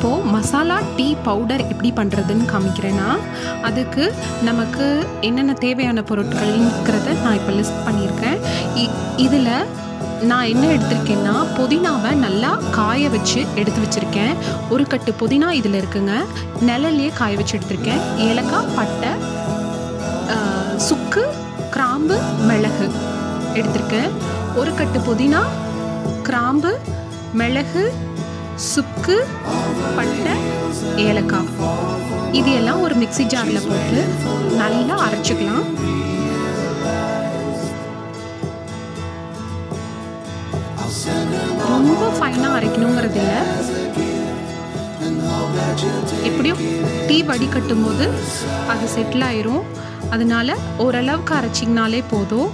இப்போது masala tea powder எப்படி பண்ணுறதுன்னு காமிக்கிறேன்னா அதுக்கு நமக்கு என்னென்ன தேவையான பொருட்கள்ங்கிறத நான் இப்போ லிஸ்ட் பண்ணியிருக்கேன் இதில் நான் என்ன எடுத்திருக்கேன்னா புதினாவை நல்லா காய வச்சு எடுத்து வச்சுருக்கேன் ஒரு கட்டு புதினா இதில் இருக்குங்க நிழல்லையே காய வச்சு எடுத்திருக்கேன் ஏலக்காய் பட்டை ஆஹ், சுக்கு கிராம்பு மிளகு எடுத்திருக்கேன் ஒரு கட்டு புதினா கிராம்பு மிளகு சுக்கு பட்டை ஏலக்காய் இது எல்லாம் ஒரு மிக்ஸி ஜாரில் போட்டு நல்லா அரைச்சிக்கலாம் ரொம்ப ஃபைனாக அரைக்கணுங்கிறது இல்லை எப்படியும் டீ வடிகட்டும் போது அது செட்டில் ஆயிரும் அதனால ஓரளவுக்கு அரைச்சிங்கனாலே போதும்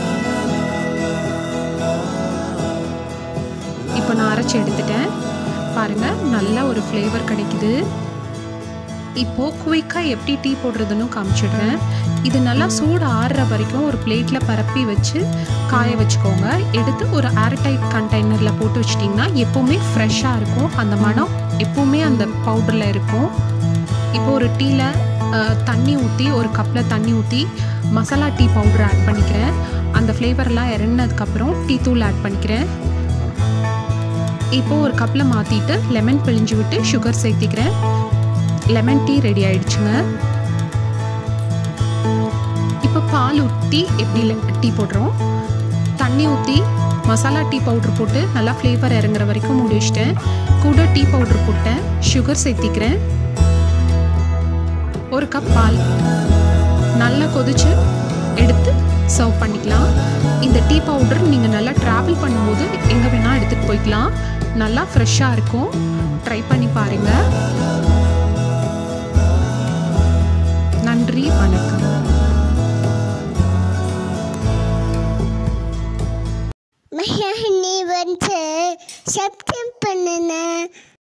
இப்போ நான் அரைச்சி எடுத்துட்டேன் பாருங்கள் நல்ல ஒரு ஃப்ளேவர் கிடைக்குது இப்போது குயிக்காக எப்படி டீ போடுறதுன்னு காமிச்சிடுறேன் இது நல்லா சூடு ஆறுற வரைக்கும் ஒரு பிளேட்டில் பரப்பி வச்சு காய வச்சுக்கோங்க எடுத்து ஒரு ஏர்டைட் கண்டெய்னரில் போட்டு வச்சிட்டிங்கன்னா எப்போவுமே ஃப்ரெஷ்ஷாக இருக்கும் அந்த மனம் எப்போவுமே அந்த பவுடரில் இருக்கும் இப்போ ஒரு டீயில் தண்ணி ஊற்றி ஒரு கப்பில் தண்ணி ஊற்றி மசாலா டீ பவுடர் ஆட் பண்ணிக்கிறேன் அந்த ஃப்ளேவர்லாம் இறங்கினதுக்கப்புறம் டீ தூள் ஆட் பண்ணிக்கிறேன் இப்போ ஒரு கப்பில் மாற்றிட்டு லெமன் பிழிஞ்சு விட்டு சுகர் சேர்த்திக்கிறேன் லெமன் டீ ரெடி ஆயிடுச்சுங்க இப்போ பால் ஊற்றி எப்படி le- டீ போடுறோம் தண்ணி ஊற்றி மசாலா டீ பவுடர் போட்டு நல்லா ஃப்ளேவர் இறங்குற வரைக்கும் மூடி வச்சிட்டேன் கூட டீ பவுடர் போட்டேன் சுகர் சேர்த்திக்கிறேன் ஒரு கப் பால் நல்லா கொதிச்சு எடுத்து சர்வ் பண்ணிக்கலாம் இந்த டீ பவுடர் நீங்கள் நல்லா ட்ராவல் பண்ணும்போது எங்கே வேணால் எடுத்துகிட்டு போய்க்கலாம் நல்லா ஃப்ரெஷ்ஷாக இருக்கும் ட்ரை பண்ணி பாருங்கள் நன்றி வணக்கம் மகனே வந்து சப்ஸ்கிரைப் பண்ணுன